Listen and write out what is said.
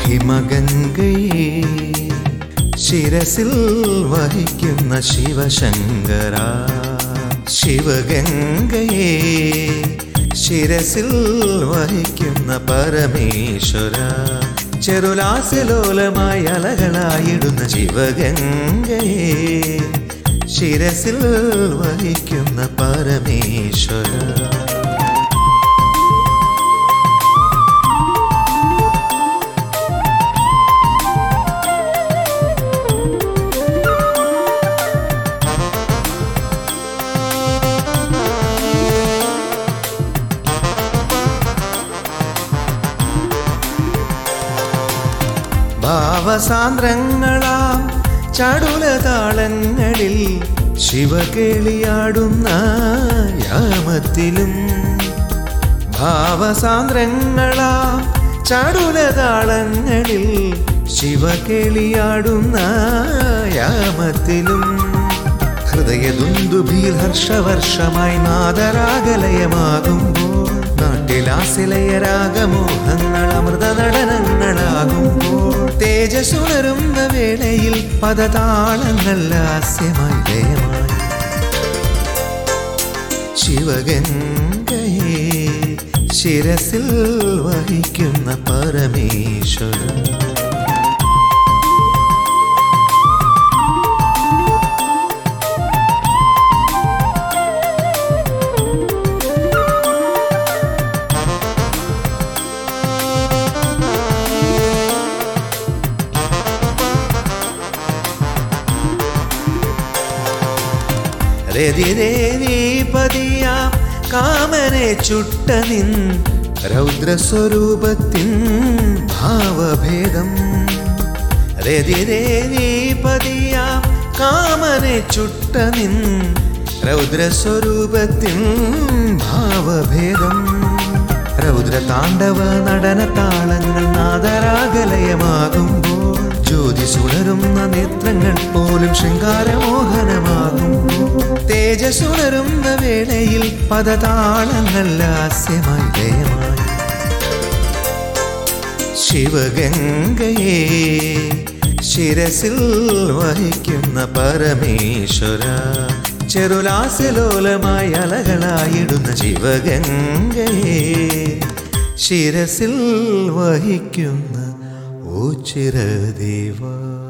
ഹിമഗംഗയെ ശിരസിൽ വഹിക്കുന്ന ശിവശങ്കര ശിവഗംഗയെ ശിരസിൽ വഹിക്കുന്ന പരമേശ്വര ചെറുലാസ്യലോലമായി അലകളായിടുന്ന ശിവഗംഗയെ ശിരസിൽ വഹിക്കുന്ന പരമേശ്വര ഭാവസാന്ദ്രങ്ങളാം ചടുലതാളങ്ങളിൽ ശിവകേളിയാടുന്ന യാമത്തിലും ഭാവസാന്ദ്രങ്ങളാം ചടുലതാളങ്ങളിൽ ശിവകേളിയാടുന്ന യാമത്തിലും ഹൃദയദുന്ദുഭിയിൽ ഹർഷവർഷമായി നാദരാഗലയമാകുമ്പോൾ നാട്ടിലാസിലയ രാഗമോഹങ്ങൾ അമൃത നടനങ്ങളാകുമ്പോൾ തേജസ്സുണരുന്ന വേളയിൽ പദതാളങ്ങൾ ലാസ്യമായി ലയമായി ശിവഗംഗയെ ശിരസിൽ വഹിക്കുന്ന പരമേശ്വരൻ രതിരേനീപതിയാം കാമനെ ചുട്ട നിൻ രൗദ്രസ്വരൂപത്തിൻ ഭാവഭേദം രതിരേനീപതിയാം കാമനെ ചുട്ട നിൻ രൗദ്രസ്വരൂപത്തിൻ ഭാവഭേദം രൗദ്രതാണ്ഡവ നടന താളങ്ങൾ നാദരാഗലയമാകുമ്പോൾ ജ്യോതി സുണരുന്ന നേത്രങ്ങൾ പോലും ശൃംഗാരമോഹനമാകുമ്പോൾ തേജസ്സുണരുന്ന വേളയിൽ പദതാളങ്ങൾ ലാസ്യമായി ലയമായി ശിവഗംഗയെ ശിരസിൽ വഹിക്കുന്ന പരമേശ്വര ചെറുലാസ്യലോലമായി അലകളായിടുന്ന ശിവഗംഗയെ ശിരസിൽ വഹിക്കുന്ന ഓ ചിരദേവാ